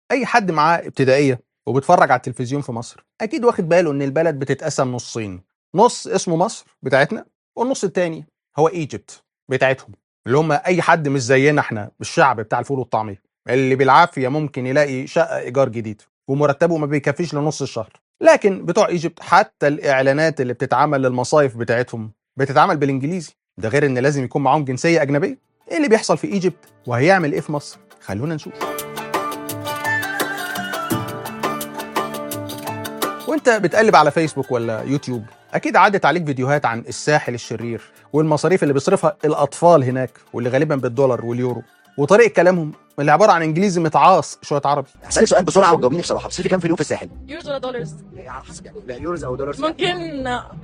اي حد معاه ابتدائيه وبيتفرج على التلفزيون في مصر اكيد واخد باله ان البلد بتتقسم نصين نص اسمه مصر بتاعتنا والنص التاني هو ايجيبت بتاعتهم اللي هم اي حد مش زينا احنا الشعب بتاع الفول والطعميه اللي بالعافيه ممكن يلاقي شقه ايجار جديد ومرتبه ما بيكفيش لنص الشهر لكن بتوع ايجيبت حتى الاعلانات اللي بتتعمل للمصايف بتاعتهم بتتعمل بالانجليزي ده غير ان لازم يكون معاهم جنسيه اجنبيه ايه اللي بيحصل في ايجيبت وهيعمل ايه في مصر خلونا نشوف وانت بتقلب على فيسبوك ولا يوتيوب اكيد عدت عليك فيديوهات عن الساحل الشرير والمصاريف اللي بيصرفها الاطفال هناك واللي غالبا بالدولار واليورو وطريقه كلامهم اللي عباره عن انجليزي متعاص شويه عربي هسألك سؤال بسرعة وتجاوبيني بصراحة بتصرفي كام في اليوم في الساحل؟ يوروز ولا دولارز على حسب يعني لا يوروز أو دولار ممكن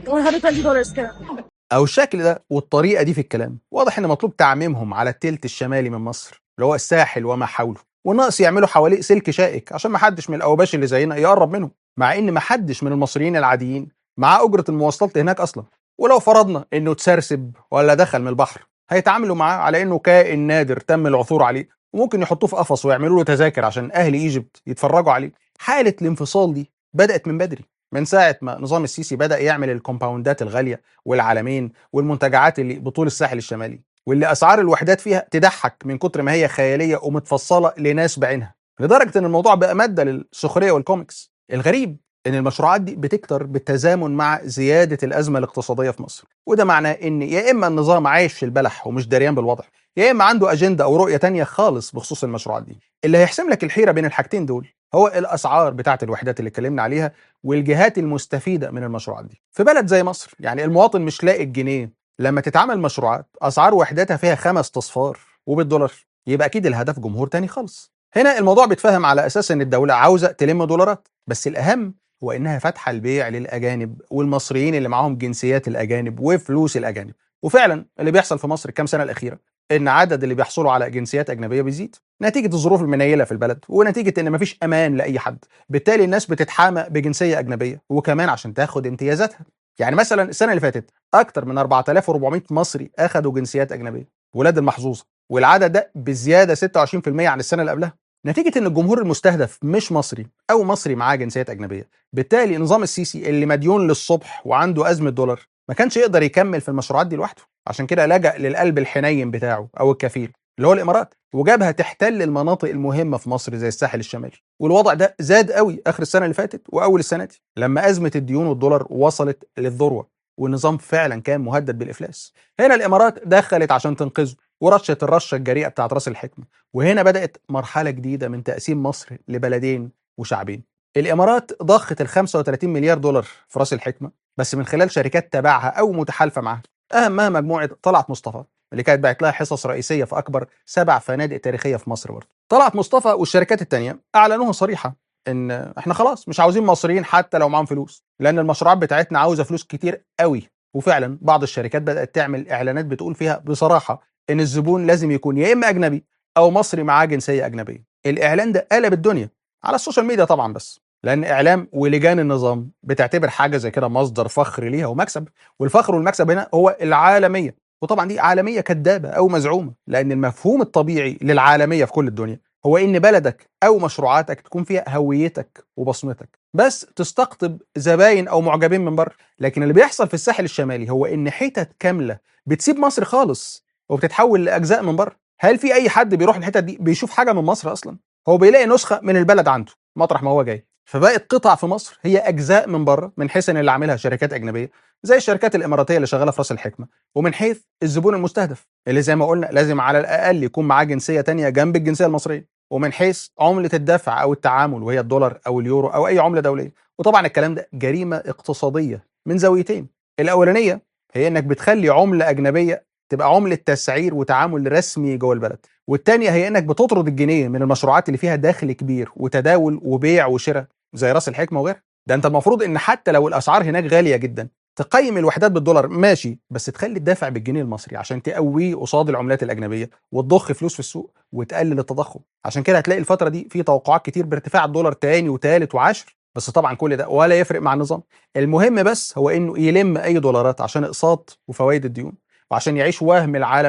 120 دولارز كده او الشكل ده والطريقه دي في الكلام واضح ان مطلوب تعميمهم على التلت الشمالي من مصر اللي هو الساحل وما حوله والناقص يعملوا حواليه سلك شائك عشان ما حدش من الاوباش اللي زينا يقرب منهم مع ان ما حدش من المصريين العاديين معاه اجره المواصلات هناك اصلا ولو فرضنا انه اتسرسب ولا دخل من البحر هيتعاملوا معاه على انه كائن نادر تم العثور عليه وممكن يحطوه في قفص ويعملوا له تذاكر عشان اهل ايجيبت يتفرجوا عليه حاله الانفصال دي بدات من بدري من ساعه ما نظام السيسي بدا يعمل الكومباوندات الغاليه والعالمين والمنتجعات اللي بطول الساحل الشمالي واللي اسعار الوحدات فيها تضحك من كتر ما هي خياليه ومتفصله لناس بعينها لدرجه ان الموضوع بقى ماده للسخريه والكوميكس الغريب ان المشروعات دي بتكتر بالتزامن مع زياده الازمه الاقتصاديه في مصر وده معناه ان يا اما النظام عايش في البلح ومش دريان بالوضع يا اما عنده اجنده او رؤيه تانية خالص بخصوص المشروعات دي اللي هيحسم لك الحيره بين الحاجتين دول هو الاسعار بتاعه الوحدات اللي اتكلمنا عليها والجهات المستفيده من المشروعات دي في بلد زي مصر يعني المواطن مش لاقي الجنيه لما تتعمل مشروعات اسعار وحداتها فيها خمس تصفار وبالدولار يبقى اكيد الهدف جمهور تاني خالص هنا الموضوع بيتفهم على اساس ان الدوله عاوزه تلم دولارات بس الاهم هو انها فاتحه البيع للاجانب والمصريين اللي معاهم جنسيات الاجانب وفلوس الاجانب وفعلا اللي بيحصل في مصر الكام سنه الاخيره ان عدد اللي بيحصلوا على جنسيات اجنبيه بيزيد نتيجه الظروف المنيله في البلد ونتيجه ان مفيش امان لاي حد بالتالي الناس بتتحامى بجنسيه اجنبيه وكمان عشان تاخد امتيازاتها يعني مثلا السنه اللي فاتت اكتر من 4400 مصري اخذوا جنسيات اجنبيه ولاد المحظوظه والعدد ده بزياده 26% عن السنه اللي قبلها نتيجه ان الجمهور المستهدف مش مصري او مصري معاه جنسيات اجنبيه بالتالي نظام السيسي اللي مديون للصبح وعنده ازمه دولار ما كانش يقدر يكمل في المشروعات دي لوحده عشان كده لجأ للقلب الحنين بتاعه او الكفيل اللي هو الامارات وجابها تحتل المناطق المهمه في مصر زي الساحل الشمالي والوضع ده زاد قوي اخر السنه اللي فاتت واول السنه دي لما ازمه الديون والدولار وصلت للذروه والنظام فعلا كان مهدد بالافلاس هنا الامارات دخلت عشان تنقذه ورشت الرشه الجريئه بتاعت راس الحكمه وهنا بدات مرحله جديده من تقسيم مصر لبلدين وشعبين الامارات ضخت ال 35 مليار دولار في راس الحكمه بس من خلال شركات تبعها او متحالفه معاها اهمها مجموعه طلعت مصطفى اللي كانت باعت لها حصص رئيسيه في اكبر سبع فنادق تاريخيه في مصر برضه طلعت مصطفى والشركات التانية اعلنوها صريحه ان احنا خلاص مش عاوزين مصريين حتى لو معاهم فلوس لان المشروعات بتاعتنا عاوزه فلوس كتير قوي وفعلا بعض الشركات بدات تعمل اعلانات بتقول فيها بصراحه ان الزبون لازم يكون يا اما اجنبي او مصري معاه جنسيه اجنبيه الاعلان ده قلب الدنيا على السوشيال ميديا طبعا بس لان اعلام ولجان النظام بتعتبر حاجه زي كده مصدر فخر ليها ومكسب والفخر والمكسب هنا هو العالميه وطبعا دي عالميه كدابه او مزعومه لان المفهوم الطبيعي للعالميه في كل الدنيا هو ان بلدك او مشروعاتك تكون فيها هويتك وبصمتك بس تستقطب زباين او معجبين من بره لكن اللي بيحصل في الساحل الشمالي هو ان حتت كامله بتسيب مصر خالص وبتتحول لاجزاء من بره هل في اي حد بيروح الحتت دي بيشوف حاجه من مصر اصلا هو بيلاقي نسخه من البلد عنده مطرح ما هو جاي فبقت قطع في مصر هي اجزاء من بره من حيث ان اللي عاملها شركات اجنبيه زي الشركات الاماراتيه اللي شغاله في راس الحكمه ومن حيث الزبون المستهدف اللي زي ما قلنا لازم على الاقل يكون معاه جنسيه تانية جنب الجنسيه المصريه ومن حيث عمله الدفع او التعامل وهي الدولار او اليورو او اي عمله دوليه وطبعا الكلام ده جريمه اقتصاديه من زاويتين الاولانيه هي انك بتخلي عمله اجنبيه تبقى عمله تسعير وتعامل رسمي جوه البلد والتانية هي انك بتطرد الجنيه من المشروعات اللي فيها دخل كبير وتداول وبيع وشراء زي راس الحكمه وغيرها ده انت المفروض ان حتى لو الاسعار هناك غاليه جدا تقيم الوحدات بالدولار ماشي بس تخلي الدافع بالجنيه المصري عشان تقويه قصاد العملات الاجنبيه وتضخ فلوس في السوق وتقلل التضخم عشان كده هتلاقي الفتره دي في توقعات كتير بارتفاع الدولار تاني وتالت وعشر بس طبعا كل ده ولا يفرق مع النظام المهم بس هو انه يلم اي دولارات عشان اقساط وفوائد الديون وعشان يعيش وهم العالميه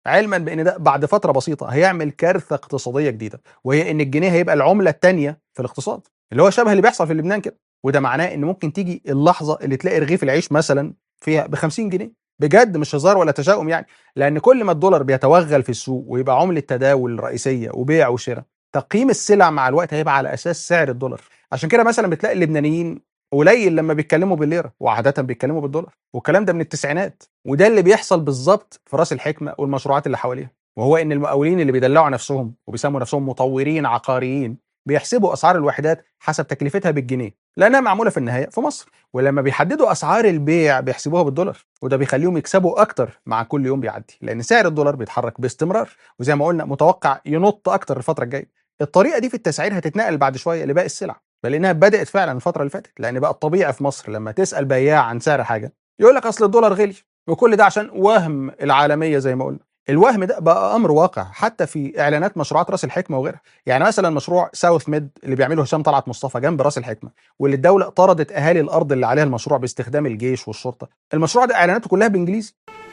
علما بان ده بعد فتره بسيطه هيعمل كارثه اقتصاديه جديده وهي ان الجنيه هيبقى العمله الثانيه في الاقتصاد اللي هو شبه اللي بيحصل في لبنان كده وده معناه ان ممكن تيجي اللحظه اللي تلاقي رغيف العيش مثلا فيها ب 50 جنيه بجد مش هزار ولا تشاؤم يعني لان كل ما الدولار بيتوغل في السوق ويبقى عمله تداول رئيسيه وبيع وشراء تقييم السلع مع الوقت هيبقى على اساس سعر الدولار عشان كده مثلا بتلاقي اللبنانيين قليل لما بيتكلموا بالليره وعاده بيتكلموا بالدولار والكلام ده من التسعينات وده اللي بيحصل بالظبط في راس الحكمه والمشروعات اللي حواليها وهو ان المقاولين اللي بيدلعوا نفسهم وبيسموا نفسهم مطورين عقاريين بيحسبوا اسعار الوحدات حسب تكلفتها بالجنيه لانها معموله في النهايه في مصر ولما بيحددوا اسعار البيع بيحسبوها بالدولار وده بيخليهم يكسبوا اكتر مع كل يوم بيعدي لان سعر الدولار بيتحرك باستمرار وزي ما قلنا متوقع ينط اكتر الفتره الجايه الطريقه دي في التسعير هتتنقل بعد شويه لباقي السلع بل انها بدات فعلا الفتره اللي فاتت لان بقى الطبيعي في مصر لما تسال بياع عن سعر حاجه يقول لك اصل الدولار غلي وكل ده عشان وهم العالميه زي ما قلنا الوهم ده بقى امر واقع حتى في اعلانات مشروعات راس الحكمه وغيرها يعني مثلا مشروع ساوث ميد اللي بيعمله هشام طلعت مصطفى جنب راس الحكمه واللي الدوله طردت اهالي الارض اللي عليها المشروع باستخدام الجيش والشرطه المشروع ده اعلاناته كلها بالانجليزي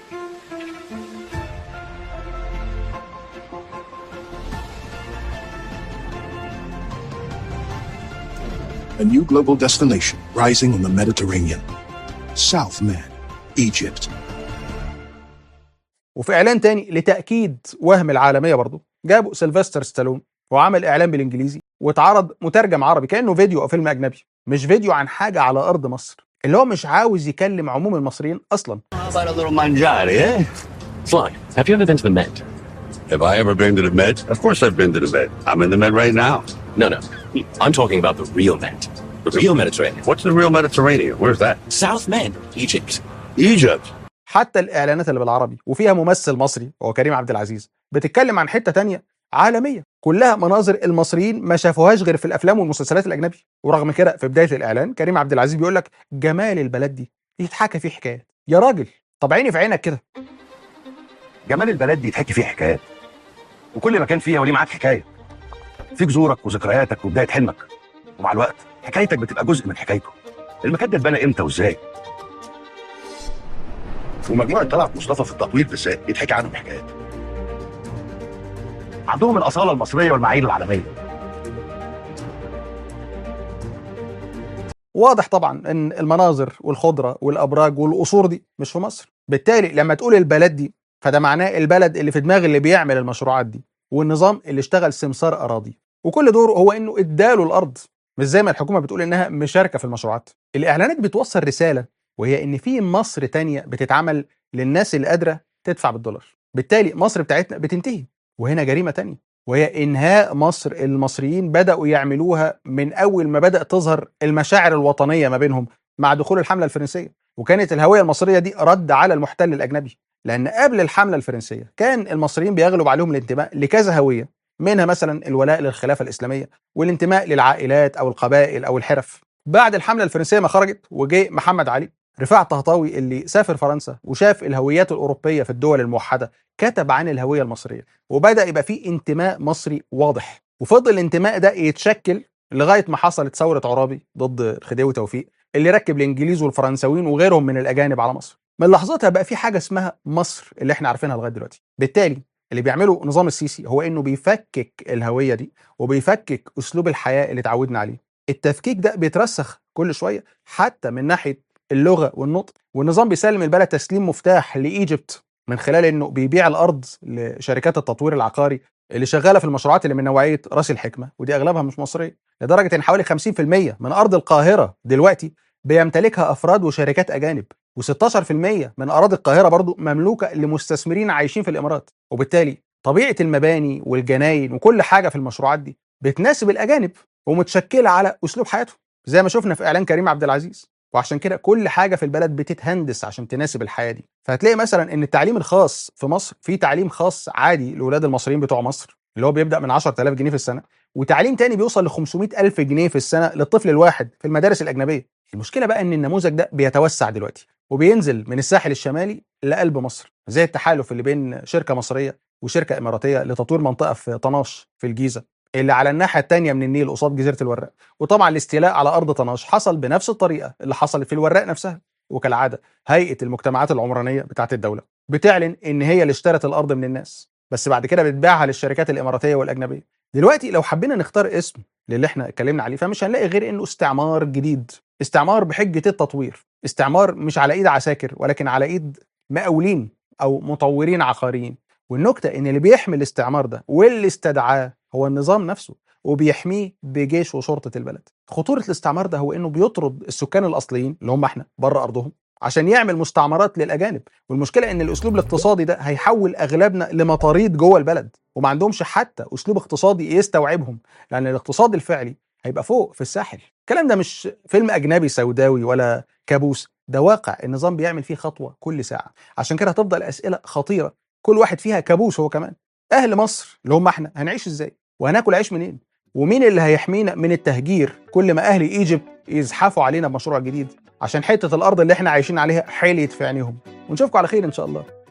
a new global destination rising on the Mediterranean. South Med, Egypt. وفي اعلان تاني لتاكيد وهم العالميه برضه جابوا سيلفستر ستالون وعمل اعلان بالانجليزي واتعرض مترجم عربي كانه فيديو او فيلم اجنبي مش فيديو عن حاجه على ارض مصر اللي هو مش عاوز يكلم عموم المصريين اصلا How about a little mangiare, eh? Fly, have you ever been to the Med? Have I ever been to the Med? Of course I've been to the Med. I'm in the Med right now. No, no. I'm talking about the real Med. The real Mediterranean. What's the real Mediterranean? Where's that? South Med, Egypt. Egypt. حتى الاعلانات اللي بالعربي وفيها ممثل مصري وهو كريم عبد العزيز بتتكلم عن حته تانية عالميه كلها مناظر المصريين ما شافوهاش غير في الافلام والمسلسلات الاجنبي ورغم كده في بدايه الاعلان كريم عبد العزيز بيقول لك جمال البلد دي يتحكى فيه حكايات يا راجل طب عيني في عينك كده جمال البلد دي يتحكي فيه حكايات وكل مكان فيها وليه معاك حكايه في جذورك وذكرياتك وبدايه حلمك ومع الوقت حكايتك بتبقى جزء من حكايته المكان ده اتبنى امتى وازاي ومجموعه طلعت مصطفى في التطوير بالذات يتحكي عنهم حكايات عندهم الاصاله المصريه والمعايير العالميه واضح طبعا ان المناظر والخضره والابراج والقصور دي مش في مصر بالتالي لما تقول البلد دي فده معناه البلد اللي في دماغ اللي بيعمل المشروعات دي والنظام اللي اشتغل سمسار اراضي وكل دوره هو انه اداله الارض مش زي ما الحكومه بتقول انها مشاركه في المشروعات الاعلانات بتوصل رساله وهي ان في مصر تانية بتتعمل للناس اللي قادره تدفع بالدولار بالتالي مصر بتاعتنا بتنتهي وهنا جريمه تانية وهي انهاء مصر المصريين بداوا يعملوها من اول ما بدات تظهر المشاعر الوطنيه ما بينهم مع دخول الحمله الفرنسيه وكانت الهويه المصريه دي رد على المحتل الاجنبي لان قبل الحمله الفرنسيه كان المصريين بيغلب عليهم الانتماء لكذا هويه منها مثلا الولاء للخلافه الاسلاميه والانتماء للعائلات او القبائل او الحرف بعد الحمله الفرنسيه ما خرجت وجه محمد علي رفاع طهطاوي اللي سافر فرنسا وشاف الهويات الاوروبيه في الدول الموحده كتب عن الهويه المصريه وبدا يبقى فيه انتماء مصري واضح وفضل الانتماء ده يتشكل لغايه ما حصلت ثوره عرابي ضد الخديوي توفيق اللي ركب الانجليز والفرنساويين وغيرهم من الاجانب على مصر من لحظتها بقى في حاجه اسمها مصر اللي احنا عارفينها لغايه دلوقتي بالتالي اللي بيعمله نظام السيسي هو انه بيفكك الهويه دي وبيفكك اسلوب الحياه اللي اتعودنا عليه التفكيك ده بيترسخ كل شويه حتى من ناحيه اللغه والنطق والنظام بيسلم البلد تسليم مفتاح لايجيبت من خلال انه بيبيع الارض لشركات التطوير العقاري اللي شغاله في المشروعات اللي من نوعيه راس الحكمه ودي اغلبها مش مصريه لدرجه ان حوالي 50% من ارض القاهره دلوقتي بيمتلكها افراد وشركات اجانب و16% من اراضي القاهره برضو مملوكه لمستثمرين عايشين في الامارات وبالتالي طبيعه المباني والجناين وكل حاجه في المشروعات دي بتناسب الاجانب ومتشكله على اسلوب حياتهم زي ما شفنا في اعلان كريم عبد العزيز وعشان كده كل حاجه في البلد بتتهندس عشان تناسب الحياه دي فهتلاقي مثلا ان التعليم الخاص في مصر في تعليم خاص عادي لاولاد المصريين بتوع مصر اللي هو بيبدا من 10000 جنيه في السنه وتعليم تاني بيوصل ل 500000 جنيه في السنه للطفل الواحد في المدارس الاجنبيه المشكله بقى ان النموذج ده بيتوسع دلوقتي وبينزل من الساحل الشمالي لقلب مصر زي التحالف اللي بين شركه مصريه وشركه اماراتيه لتطوير منطقه في طناش في الجيزه اللي على الناحيه الثانيه من النيل قصاد جزيره الوراق وطبعا الاستيلاء على ارض طناش حصل بنفس الطريقه اللي حصلت في الوراق نفسها وكالعاده هيئه المجتمعات العمرانيه بتاعت الدوله بتعلن ان هي اللي اشترت الارض من الناس بس بعد كده بتبيعها للشركات الاماراتيه والاجنبيه دلوقتي لو حبينا نختار اسم للي احنا اتكلمنا عليه فمش هنلاقي غير انه استعمار جديد استعمار بحجه التطوير استعمار مش على ايد عساكر ولكن على ايد مقاولين او مطورين عقاريين والنكته ان اللي بيحمي الاستعمار ده واللي استدعاه هو النظام نفسه وبيحميه بجيش وشرطه البلد خطوره الاستعمار ده هو انه بيطرد السكان الاصليين اللي هم احنا بره ارضهم عشان يعمل مستعمرات للاجانب والمشكله ان الاسلوب الاقتصادي ده هيحول اغلبنا لمطاريد جوه البلد وما عندهمش حتى اسلوب اقتصادي يستوعبهم لان الاقتصاد الفعلي هيبقى فوق في الساحل الكلام ده مش فيلم اجنبي سوداوي ولا كابوس ده واقع النظام بيعمل فيه خطوه كل ساعه عشان كده هتفضل اسئله خطيره كل واحد فيها كابوس هو كمان اهل مصر اللي هم احنا هنعيش ازاي وهناكل عيش منين ومين اللي هيحمينا من التهجير كل ما اهل ايجيبت يزحفوا علينا بمشروع جديد عشان حته الارض اللي احنا عايشين عليها حليت في عينيهم ونشوفكم على خير ان شاء الله